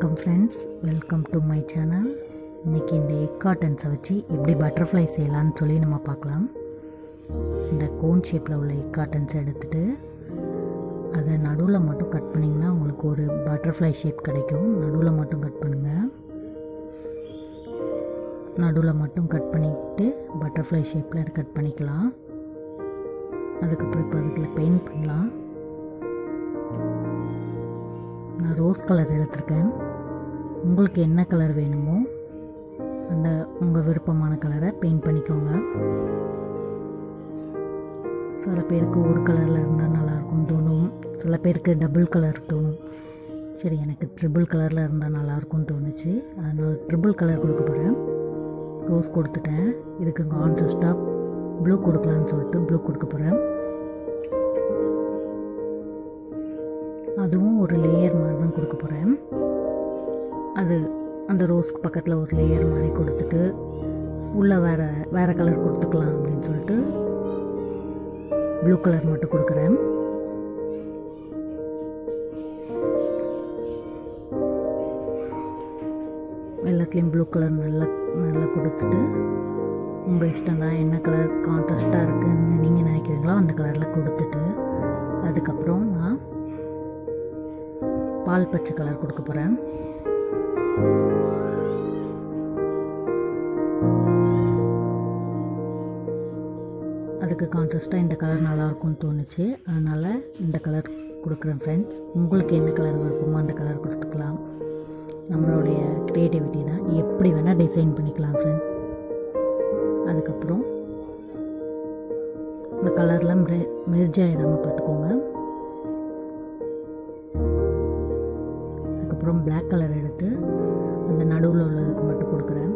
வணக்கம் friends welcome to my channel இன்றைக்கி இந்த எக் காட்டன்ஸை வச்சு எப்படி பட்டர்ஃப்ளை செய்யலான்னு சொல்லி நம்ம பார்க்கலாம் இந்த கோன் ஷேப்பில் உள்ள எக் காட்டன்ஸ் எடுத்துகிட்டு அதை நடுவில் மட்டும் கட் பண்ணிங்கன்னா உங்களுக்கு ஒரு பட்டர்ஃப்ளை ஷேப் கிடைக்கும் நடுவில் மட்டும் கட் பண்ணுங்கள் நடுவில் மட்டும் கட் பண்ணிக்கிட்டு பட்டர்ஃப்ளை ஷேப்பில் கட் பண்ணிக்கலாம் அதுக்கப்புறம் இப்போ அதுக்குள்ள பெயிண்ட் பண்ணலாம் நான் ரோஸ் கலர் எடுத்திருக்கேன் உங்களுக்கு என்ன கலர் வேணுமோ அந்த உங்கள் விருப்பமான கலரை பெயிண்ட் பண்ணிக்கோங்க சில பேருக்கு ஒரு கலரில் இருந்தால் நல்லாயிருக்கும் தோணும் சில பேருக்கு டபுள் கலர் தோணும் சரி எனக்கு ட்ரிபிள் கலரில் இருந்தால் நல்லாயிருக்கும்னு தோணுச்சு அதனால் ட்ரிபிள் கலர் கொடுக்க போகிறேன் ரோஸ் கொடுத்துட்டேன் இதுக்கு கான்ட்ராஸ்டாக ப்ளூ கொடுக்கலான்னு சொல்லிட்டு ப்ளூ கொடுக்க போகிறேன் அதுவும் ஒரு லேயர் மாதிரி தான் கொடுக்க போகிறேன் அது அந்த ரோஸ்க்கு பக்கத்தில் ஒரு லேயர் மாதிரி கொடுத்துட்டு உள்ளே வேறு வேறு கலர் கொடுத்துக்கலாம் அப்படின்னு சொல்லிட்டு ப்ளூ கலர் மட்டும் கொடுக்குறேன் எல்லாத்துலேயும் ப்ளூ கலர் நல்லா நல்லா கொடுத்துட்டு உங்கள் இஷ்டம் தான் என்ன கலர் கான்ட்ராஸ்ட்டாக இருக்குதுன்னு நீங்கள் நினைக்கிறீங்களோ அந்த கலரில் கொடுத்துட்டு அதுக்கப்புறம் நான் பால் பச்சை கலர் கொடுக்க போகிறேன் அதுக்கு கான்ட்ராஸ்ட்டாக இந்த கலர் நல்லாயிருக்கும்னு தோணுச்சு அதனால் இந்த கலர் கொடுக்குறேன் ஃப்ரெண்ட்ஸ் உங்களுக்கு என்ன கலர் விருப்பமோ அந்த கலர் கொடுத்துக்கலாம் நம்மளுடைய க்ரியேட்டிவிட்டி தான் எப்படி வேணால் டிசைன் பண்ணிக்கலாம் ஃப்ரெண்ட்ஸ் அதுக்கப்புறம் இந்த கலர்லாம் மெ மெர்ஜ் ஆகிடாமல் பார்த்துக்கோங்க அதுக்கப்புறம் பிளாக் கலர் எடுத்து அந்த நடுவில் உள்ளதுக்கு மட்டும் கொடுக்குறேன்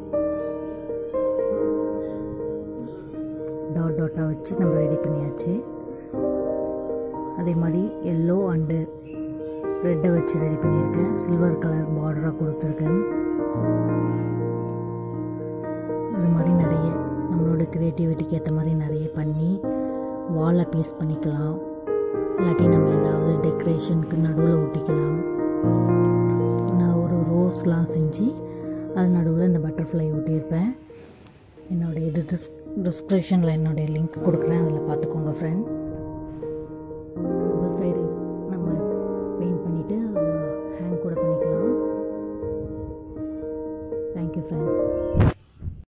டாட் டாட்டாக வச்சு நம்ம ரெடி பண்ணியாச்சு அதே மாதிரி எல்லோ அண்டு ரெட்டை வச்சு ரெடி பண்ணியிருக்கேன் சில்வர் கலர் பார்டராக கொடுத்துருக்கேன் இது மாதிரி நிறைய நம்மளோட க்ரியேட்டிவிட்டிக்கு ஏற்ற மாதிரி நிறைய பண்ணி வாலை பீஸ் பண்ணிக்கலாம் இல்லாட்டி நம்ம ஏதாவது டெக்கரேஷனுக்கு நடுவில் ஒட்டிக்கலாம் நான் ஒரு ரோஸ்லாம் செஞ்சு அது நடுவில் இந்த பட்டர்ஃப்ளை ஒட்டியிருப்பேன் என்னுடைய இது டிஸ் டிஸ்கிரிப்ஷனில் என்னுடைய லிங்க் கொடுக்குறேன் அதில் பார்த்துக்கோங்க ஃப்ரெண்ட்